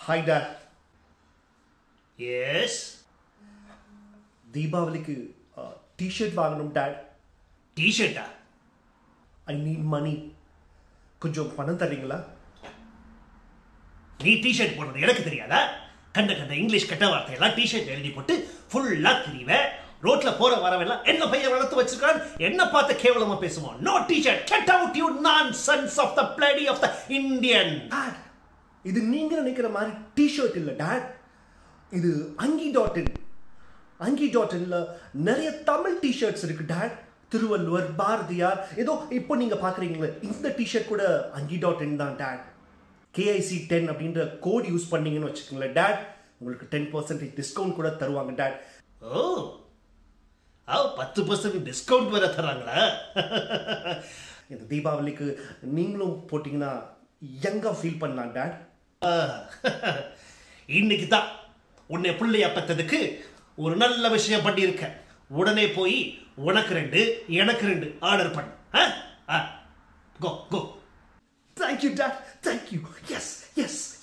hi dad yes தீபாவளிக்கு T-shirt வாங்கணும் dad டிஷர்ட்டா ஐ நீட் மணி கொஞ்சம் பணம் தரீங்களா நீ டிஷர்ட் போடுறது எனக்கு தெரியாதா கண்ட கண்ட இங்கிலீஷ் கெட்ட வார்த்தையெல்லாம் டிஷர்ட் எழுதி போட்டு ஃபுல்லா திரிவேன் ரோட்ல போற வரவெல்லாம் என்ன பையன் வளர்த்து வச்சிருக்கான் என்ன பார்த்து கேவலமா பேசுவோம் no T-shirt get out you nonsense of the bloody of the Indian dad இது நீங்க நினைக்கிற மாதிரி டிஷர்ட் இல்லை டேட் இது அங்கி டாட் இன் அங்கி டாட் இன்ல நிறைய தமிழ் டிஷர்ட்ஸ் இருக்கு டேட் திருவள்ளுவர் பாரதியார் ஏதோ இப்போ நீங்க பாக்குறீங்களே இந்த டிஷர்ட் கூட அங்கி டாட் இன் தான் டேட் கேஐசி டென் அப்படின்ற கோட் யூஸ் பண்ணீங்கன்னு வச்சுக்கோங்களேன் டேட் உங்களுக்கு டென் பர்சன்டேஜ் டிஸ்கவுண்ட் கூட தருவாங்க டேட் ஓ ஆ பத்து பர்சன்ட் டிஸ்கவுண்ட் வேற தராங்களா இந்த தீபாவளிக்கு நீங்களும் போட்டிங்கன்னா யங்கா ஃபீல் பண்ணலாம் டேட் இன்னைக்கு தான் உன்னை பிள்ளைய பெத்ததுக்கு ஒரு நல்ல விஷயம் பண்ணியிருக்க உடனே போய் உனக்கு ரெண்டு எனக்கு ரெண்டு ஆர்டர் பண்ணு go go thank you dad thank you yes S